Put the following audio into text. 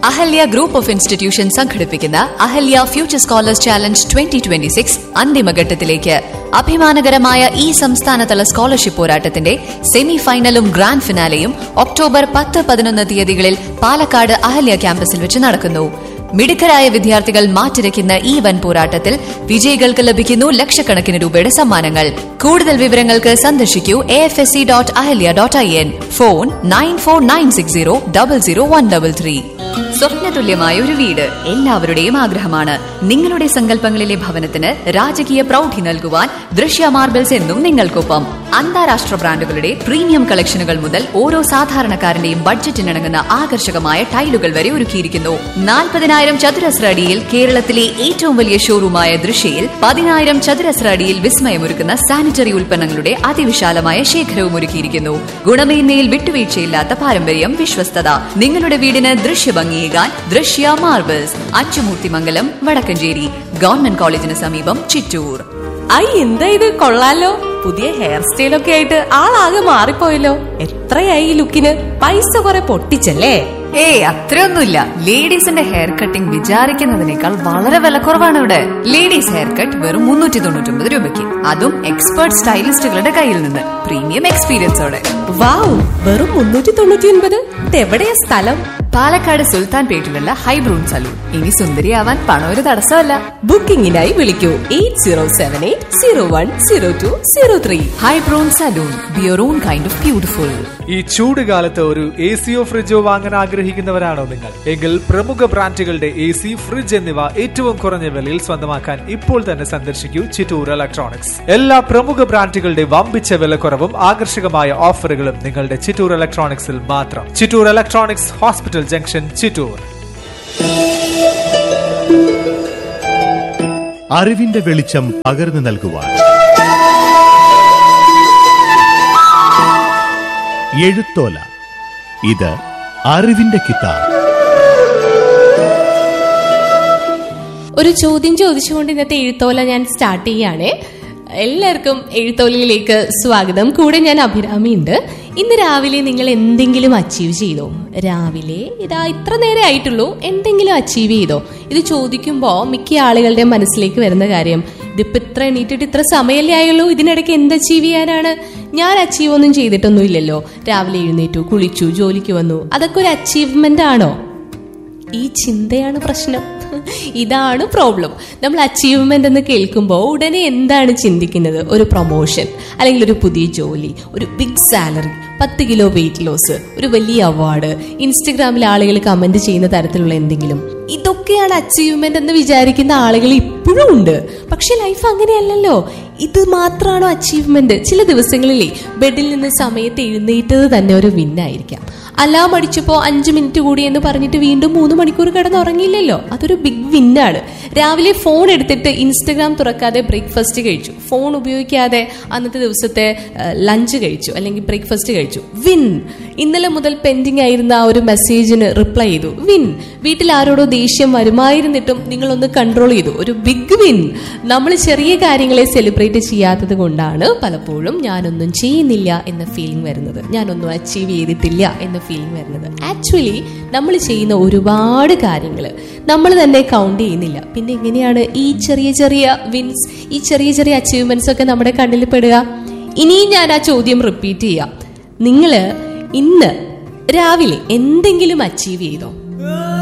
Ahalya group of institution സംഘടിപ്പിക്കുന്ന Ahalia future scholars challenge twenty twenty six അന്തിമഘട്ടത്തിലേക്ക് അഭിമാനകരമായ ഈ സംസ്ഥാനതല സ്കോളർഷിപ്പ് പോരാട്ടത്തിന്റെ സെമി ഫൈനലും ഗ്രാൻഡ് ഫിനാലെയും ഒക്ടോബർ പത്ത് പതിനൊന്ന് തീയതികളിൽ പാലക്കാട് അഹല്യ ക്യാമ്പസിൽ വെച്ച് നടക്കുന്നു മിടുക്കരായ വിദ്യാർത്ഥികൾ മാറ്റിരയ്ക്കുന്ന ഈ വൻ പോരാട്ടത്തിൽ വിജയികൾക്ക് ലഭിക്കുന്നു ലക്ഷക്കണക്കിന് രൂപയുടെ സമ്മാനങ്ങൾ കൂടുതൽ വിവരങ്ങൾക്ക് സന്ദർശിക്കൂ A F S C dot Ahalia dot I N phone nine four nine six zero double zero one double three സ്വപ്നതുല്യമായ ഒരു വീട് എല്ലാവരുടെയും ആഗ്രഹമാണ് നിങ്ങളുടെ സങ്കല്പങ്ങളിലെ ഭവനത്തിന് രാജകീയ പ്രൗഢി നൽകുവാൻ ദൃശ്യ മാർബിൾസ് എന്നും നിങ്ങൾക്കൊപ്പം അന്താരാഷ്ട്ര ബ്രാൻഡുകളുടെ പ്രീമിയം കളക്ഷനുകൾ മുതൽ ഓരോ സാധാരണക്കാരന്റെയും ബഡ്ജറ്റിനിണങ്ങുന്ന ആകർഷകമായ ടൈലുകൾ വരെ ഒരുക്കിയിരിക്കുന്നു നാൽപ്പതിനായിരം ചതുരശ്ര അടിയിൽ കേരളത്തിലെ ഏറ്റവും വലിയ ഷോറൂമായ ദൃശ്യയിൽ പതിനായിരം ചതുരശ്ര അടിയിൽ വിസ്മയമൊരുക്കുന്ന സാനിറ്ററി ഉൽപ്പന്നങ്ങളുടെ അതിവിശാലമായ ശേഖരവും ഒരുക്കിയിരിക്കുന്നു ഗുണമേന്മയിൽ വിട്ടുവീഴ്ചയില്ലാത്ത പാരമ്പര്യം വിശ്വസ്തത നിങ്ങളുടെ വീടിന് ദൃശ്യഭംഗിയേകാൻ ദൃശ്യ മാർബിൾസ് അച്ചുമൂർത്തിമംഗലം വടക്കഞ്ചേരി ഗവൺമെന്റ് കോളേജിന് സമീപം ചിറ്റൂർ ഐ എന്താ ഇത് കൊള്ളാലോ പുതിയ ഹെയർ സ്റ്റൈലൊക്കെ ആയിട്ട് ആളാകെ മാറിപ്പോയല്ലോ എത്രയായി ഈ ലുക്കിന് പൈസ കുറെ പൊട്ടിച്ചല്ലേ ഏയ് അത്രയൊന്നുമില്ല ലേഡീസിന്റെ ഹെയർ കട്ടിംഗ് വിചാരിക്കുന്നതിനേക്കാൾ വളരെ വിലക്കുറവാണ് ഇവിടെ ലേഡീസ് ഹെയർ കട്ട് വെറും മുന്നൂറ്റി തൊണ്ണൂറ്റി ഒമ്പത് രൂപയ്ക്ക് അതും എക്സ്പേർട്ട് സ്റ്റൈലിസ്റ്റുകളുടെ കയ്യിൽ നിന്ന് പ്രീമിയം എക്സ്പീരിയൻസോടെ വാവ് വെറും മുന്നൂറ്റി തൊണ്ണൂറ്റി ഒൻപത് ഇതെവിടെയാ സ്ഥലം പാലക്കാട് സുൽത്താൻ പേട്ടിലുള്ള ഹൈബ്രൂൺ സലൂൺ ഇനി സുന്ദരിയാവാൻ പണം ഒരു തടസ്സമല്ല ബുക്കിംഗിനായി വിളിക്കൂ eight zero seven eight zero one zero two zero three ഹൈബ്രൂൺ സലൂൺ ബിയർ ഓൺ കൈൻഡ് ഓഫ് ബ്യൂട്ടിഫുൾ ഈ ചൂട് കാലത്ത് ഒരു എ സിയോ ഫ്രിഡ്ജോ വാങ്ങാൻ ആഗ്രഹിക്കുന്നവരാണോ നിങ്ങൾ എങ്കിൽ പ്രമുഖ ബ്രാൻഡുകളുടെ എ സി ഫ്രിഡ്ജ് എന്നിവ ഏറ്റവും കുറഞ്ഞ വിലയിൽ സ്വന്തമാക്കാൻ ഇപ്പോൾ തന്നെ സന്ദർശിക്കൂ ചിറ്റൂർ ഇലക്ട്രോണിക്സ് എല്ലാ പ്രമുഖ ബ്രാൻഡുകളുടെ വമ്പിച്ച വിലക്കുറവും ആകർഷകമായ ഓഫറുകളും നിങ്ങളുടെ ചിറ്റൂർ ഇലക്ട്രോണിക്സിൽ മാത്രം Chittur electronics hospital junction Chittur അറിവിന്റെ വെളിച്ചം പകർന്നു നൽകുവാൻ എഴുത്തോല ഇത് അറിവിന്റെ കിതാബ് ഒരു ചോദ്യം ചോദിച്ചുകൊണ്ട് ഇന്നത്തെ എഴുത്തോല ഞാൻ സ്റ്റാർട്ട് ചെയ്യാണ് എല്ലാവർക്കും എഴുത്തോലയിലേക്ക് സ്വാഗതം കൂടെ ഞാൻ അഭിരാമി ഉണ്ട് ഇന്ന് രാവിലെ നിങ്ങൾ എന്തെങ്കിലും അച്ചീവ് ചെയ്തോ രാവിലെ ഇതാ ഇത്ര നേരെ ആയിട്ടുള്ളൂ എന്തെങ്കിലും അച്ചീവ് ചെയ്തോ ഇത് ചോദിക്കുമ്പോൾ മിക്ക ആളുകളുടെ മനസ്സിലേക്ക് വരുന്ന കാര്യം ഇതിപ്പോ ഇത്ര എണീറ്റിട്ട് ഇത്ര സമയമല്ലേ ആയുള്ളൂ ഇതിനിടയ്ക്ക് എന്ത് അച്ചീവ് ചെയ്യാനാണ് ഞാൻ അച്ചീവ് ഒന്നും ചെയ്തിട്ടൊന്നും ഇല്ലല്ലോ രാവിലെ എഴുന്നേറ്റു കുളിച്ചു ജോലിക്ക് വന്നു അതൊക്കെ ഒരു അച്ചീവ്മെന്റ് ആണോ ഈ ചിന്തയാണ് പ്രശ്നം ഇതാണ് പ്രോബ്ലം നമ്മൾ അച്ചീവ്മെന്റ് എന്ന് കേൾക്കുമ്പോൾ ഉടനെ എന്താണ് ചിന്തിക്കുന്നത് ഒരു പ്രൊമോഷൻ അല്ലെങ്കിൽ ഒരു പുതിയ ജോലി ഒരു ബിഗ് സാലറി പത്ത് കിലോ വെയിറ്റ് ലോസ് ഒരു വലിയ അവാർഡ് ഇൻസ്റ്റഗ്രാമിൽ ആളുകൾ കമന്റ് ചെയ്യുന്ന തരത്തിലുള്ള എന്തെങ്കിലും ഇതൊക്കെയാണ് അച്ചീവ്മെന്റ് എന്ന് വിചാരിക്കുന്ന ആളുകൾ ഇപ്പോഴും ഉണ്ട് പക്ഷെ ലൈഫ് അങ്ങനെയല്ലല്ലോ ഇത് മാത്രമാണോ അച്ചീവ്മെന്റ് ചില ദിവസങ്ങളിലേ ബെഡിൽ നിന്ന് സമയത്ത് എഴുന്നേറ്റത് തന്നെ ഒരു വിന്നായിരിക്കാം അലാം അടിച്ചപ്പോ അഞ്ചു മിനിറ്റ് കൂടി എന്ന് പറഞ്ഞിട്ട് വീണ്ടും മൂന്ന് മണിക്കൂർ കിടന്നുറങ്ങിയില്ലല്ലോ അതൊരു ബിഗ് വിന്നാണ് രാവിലെ ഫോൺ എടുത്തിട്ട് ഇൻസ്റ്റഗ്രാം തുറക്കാതെ ബ്രേക്ക്ഫാസ്റ്റ് കഴിച്ചു ഫോൺ ഉപയോഗിക്കാതെ അന്നത്തെ ദിവസത്തെ ലഞ്ച് കഴിച്ചു അല്ലെങ്കിൽ ബ്രേക്ക്ഫാസ്റ്റ് കഴിച്ചു വിൻ ഇന്നലെ മുതൽ പെൻഡിങ് ആയിരുന്ന ആ ഒരു മെസ്സേജിന് റിപ്ലൈ ചെയ്തു വിൻ വീട്ടിൽ ആരോടോ ദേഷ്യം വരുമായിരുന്നിട്ടും നിങ്ങളൊന്ന് കൺട്രോൾ ചെയ്തു ഒരു ബിഗ് വിൻ നമ്മൾ ചെറിയ കാര്യങ്ങളെ സെലിബ്രേറ്റ് ചെയ്യാത്തത് കൊണ്ടാണ് പലപ്പോഴും ഞാനൊന്നും ചെയ്യുന്നില്ല എന്ന ഫീലിംഗ് വരുന്നത് ഞാനൊന്നും അച്ചീവ് ചെയ്തിട്ടില്ല എന്ന ഫീലിംഗ് വരുന്നത് ആക്ച്വലി നമ്മൾ ചെയ്യുന്ന ഒരുപാട് കാര്യങ്ങൾ നമ്മൾ തന്നെ കൗണ്ട് ചെയ്യുന്നില്ല പിന്നെ എങ്ങനെയാണ് ഈ ചെറിയ ചെറിയ വിൻസ് ഈ ചെറിയ ചെറിയ അച്ചീവ്മെന്റ്സ് ഒക്കെ നമ്മുടെ കണ്ണിൽ പെടുക ഇനിയും ഞാൻ ആ ചോദ്യം റിപ്പീറ്റ് ചെയ്യാം നിങ്ങൾ ഇന്ന് രാവിലെ എന്തെങ്കിലും അച്ചീവ് ചെയ്തോ